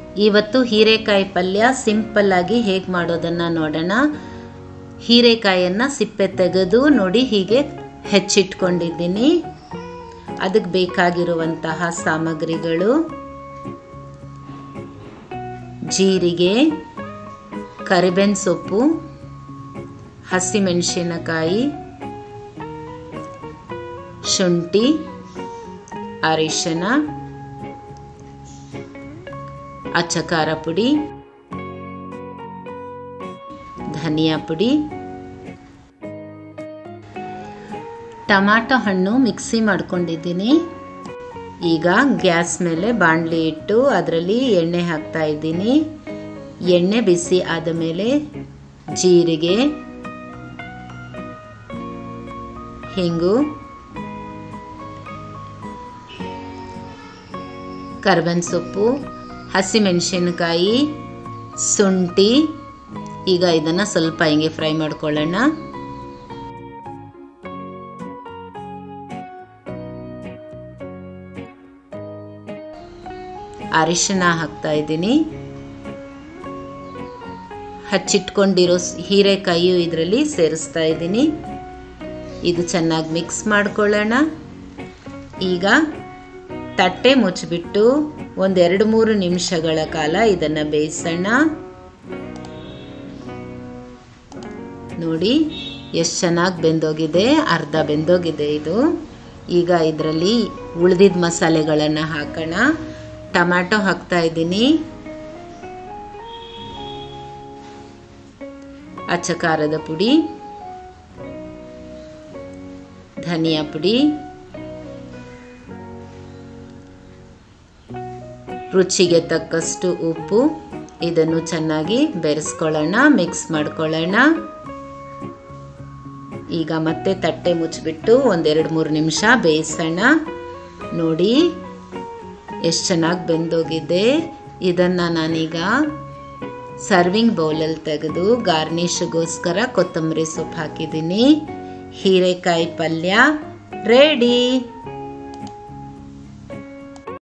ಇವತ್ತು ಹೀರೆಕಾಯಿ ಪಲ್ಯ ಸಿಂಪಲ್ ಆಗಿ ಹೇಗೆ ಮಾಡೋದನ್ನು ನೋಡೋಣ ಹೀರೆಕಾಯನ್ನು ಸಿಪ್ಪೆ ತೆಗೆದು ನೋಡಿ ಹೀಗೆ ಹೆಚ್ಚಿಟ್ಕೊಂಡಿದ್ದೀನಿ ಅದಕ್ಕೆ ಬೇಕಾಗಿರುವಂತಹ ಸಾಮಗ್ರಿಗಳು ಜೀರಿಗೆ ಕರಿಬೇನ್ ಸೊಪ್ಪು ಹಸಿಮೆಣಸಿನಕಾಯಿ ಶುಂಠಿ ಅರಿಶಿನ ಅಚ್ಚಕಾರ ಪುಡಿ ಧನಿಯಾ ಪುಡಿ ಟಮಾಟೊ ಹಣ್ಣು ಮಿಕ್ಸಿ ಮಾಡ್ಕೊಂಡಿದ್ದೀನಿ ಈಗ ಗ್ಯಾಸ್ ಮೇಲೆ ಬಾಣಲಿ ಇಟ್ಟು ಅದರಲ್ಲಿ ಎಣ್ಣೆ ಹಾಕ್ತಾ ಇದ್ದೀನಿ ಎಣ್ಣೆ ಬಿಸಿ ಆದ ಮೇಲೆ ಜೀರಿಗೆ ಹಿಂಗು ಕರ್ಬೇವಿನ ಸೊಪ್ಪು ಹಸಿಮೆಣಸಿನಕಾಯಿ ಶುಂಠಿ ಈಗ ಇದನ್ನು ಸ್ವಲ್ಪ ಹಿಂಗೆ ಫ್ರೈ ಮಾಡ್ಕೊಳ್ಳೋಣ ಅರಿಶಿನ ಹಾಕ್ತಾ ಇದ್ದೀನಿ ಹಚ್ಚಿಟ್ಕೊಂಡಿರೋ ಹೀರೆಕಾಯಿಯು ಇದರಲ್ಲಿ ಸೇರಿಸ್ತಾ ಇದ್ದೀನಿ ಇದು ಚೆನ್ನಾಗಿ ಮಿಕ್ಸ್ ಮಾಡ್ಕೊಳ್ಳೋಣ ಈಗ ತಟ್ಟೆ ಮುಚ್ಚಿಬಿಟ್ಟು ಒಂದೆರಡು ಮೂರು ನಿಮಿಷಗಳ ಕಾಲ ಇದನ್ನು ಬೇಯಿಸೋಣ ನೋಡಿ ಎಷ್ಟು ಚೆನ್ನಾಗಿ ಬೆಂದೋಗಿದೆ ಅರ್ಧ ಬೆಂದೋಗಿದೆ ಇದು ಈಗ ಇದರಲ್ಲಿ ಉಳಿದಿದ್ದ ಮಸಾಲೆಗಳನ್ನು ಹಾಕೋಣ ಟೊಮ್ಯಾಟೊ ಹಾಕ್ತಾ ಇದ್ದೀನಿ ಅಚ್ಚ ಖಾರದ ಪುಡಿ ಧನಿಯಾ ಪುಡಿ ರುಚಿಗೆ ತಕ್ಕಷ್ಟು ಉಪ್ಪು ಇದನ್ನು ಚೆನ್ನಾಗಿ ಬೆರೆಸ್ಕೊಳ್ಳೋಣ ಮಿಕ್ಸ್ ಮಾಡ್ಕೊಳ್ಳೋಣ ಈಗ ಮತ್ತೆ ತಟ್ಟೆ ಮುಚ್ಚಿಬಿಟ್ಟು ಒಂದೆರಡು ಮೂರು ನಿಮಿಷ ಬೇಯಿಸೋಣ ನೋಡಿ ಎಷ್ಟು ಚೆನ್ನಾಗಿ ಬೆಂದೋಗಿದೆ ಇದನ್ನು ನಾನೀಗ ಸರ್ವಿಂಗ್ ಬೌಲಲ್ಲಿ ತೆಗೆದು ಗಾರ್ನಿಷ್ಗೋಸ್ಕರ ಕೊತ್ತಂಬರಿ ಸೊಪ್ಪು ಹಾಕಿದ್ದೀನಿ ಹೀರೆಕಾಯಿ ಪಲ್ಯ ರೆಡಿ